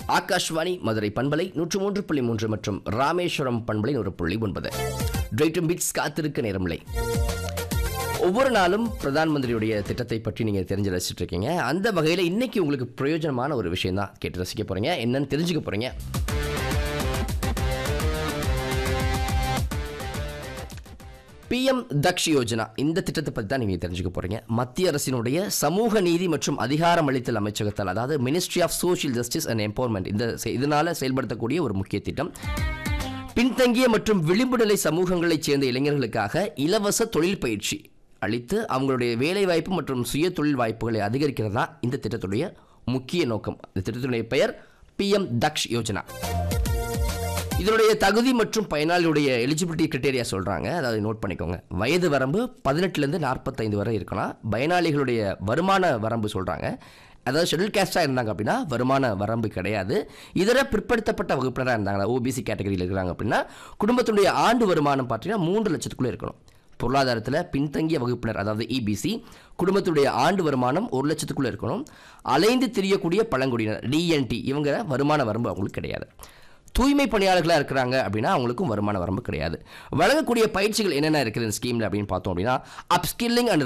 ஆகாஷ்வாணி மதுரை பண்பலை நூற்று மூன்று புள்ளி மூன்று மற்றும் ராமேஸ்வரம் பண்பலை நூறு புள்ளி ஒன்பது டிரைட்டும் பிட்ஸ் காத்திருக்க நேரமில்லை ஒவ்வொரு நாளும் பிரதான் மந்திரியுடைய திட்டத்தை பற்றி நீங்கள் தெரிஞ்சு ரசிச்சுட்டு இருக்கீங்க அந்த வகையில் இன்னைக்கு உங்களுக்கு பிரயோஜனமான ஒரு விஷயம் தான் கேட்டு ரசிக்க போறீங்க என்னன்னு தெரிஞ்சுக்க போறீங்க பிஎம் தக்ஷ் யோஜனா இந்த திட்டத்தை பற்றி தான் நீங்கள் தெரிஞ்சுக்க போறீங்க மத்திய அரசினுடைய சமூக நீதி மற்றும் அதிகாரமளித்தல் அமைச்சகத்தால் அதாவது ministry of social justice and empowerment இந்த செ- இதனால செயல்படுத்தக்கூடிய ஒரு முக்கிய திட்டம் பின்தங்கிய மற்றும் விளிம்பு நிலை சமூகங்களைச் சேர்ந்த இளைஞர்களுக்காக இலவச தொழில் பயிற்சி அளித்து அவங்களுடைய வேலைவாய்ப்பு மற்றும் சுய தொழில் வாய்ப்புகளை அதிகரிக்கிறது தான் இந்த திட்டத்துடைய முக்கிய நோக்கம் இந்த திட்டத்துடைய பெயர் பிஎம் தக்ஷ் யோஜனா இதனுடைய தகுதி மற்றும் பயனாளியுடைய எலிஜிபிலிட்டி கிரிட்டேரியா சொல்கிறாங்க அதாவது நோட் பண்ணிக்கோங்க வயது வரம்பு பதினெட்டுலேருந்து நாற்பத்தைந்து வரை இருக்கலாம் பயனாளிகளுடைய வருமான வரம்பு சொல்கிறாங்க அதாவது ஷெட்யூல் கேஸ்டாக இருந்தாங்க அப்படின்னா வருமான வரம்பு கிடையாது இதர பிற்படுத்தப்பட்ட வகுப்பினராக இருந்தாங்க ஓபிசி கேட்டகரியில் இருக்கிறாங்க அப்படின்னா குடும்பத்துடைய ஆண்டு வருமானம் பார்த்தீங்கன்னா மூன்று லட்சத்துக்குள்ளே இருக்கணும் பொருளாதாரத்தில் பின்தங்கிய வகுப்பினர் அதாவது இபிசி குடும்பத்துடைய ஆண்டு வருமானம் ஒரு லட்சத்துக்குள்ளே இருக்கணும் அலைந்து திரியக்கூடிய பழங்குடியினர் டிஎன்டி இவங்க வருமான வரம்பு அவங்களுக்கு கிடையாது தூய்மை பணியாளர்களாக இருக்கிறாங்க அப்படின்னா அவங்களுக்கும் வருமான வரம்பு கிடையாது வழங்கக்கூடிய பயிற்சிகள் என்னென்ன இருக்குது இந்த ஸ்கீமில் அப்படின்னு பார்த்தோம் அப்படின்னா அப்ஸ்கில்லிங் அண்ட்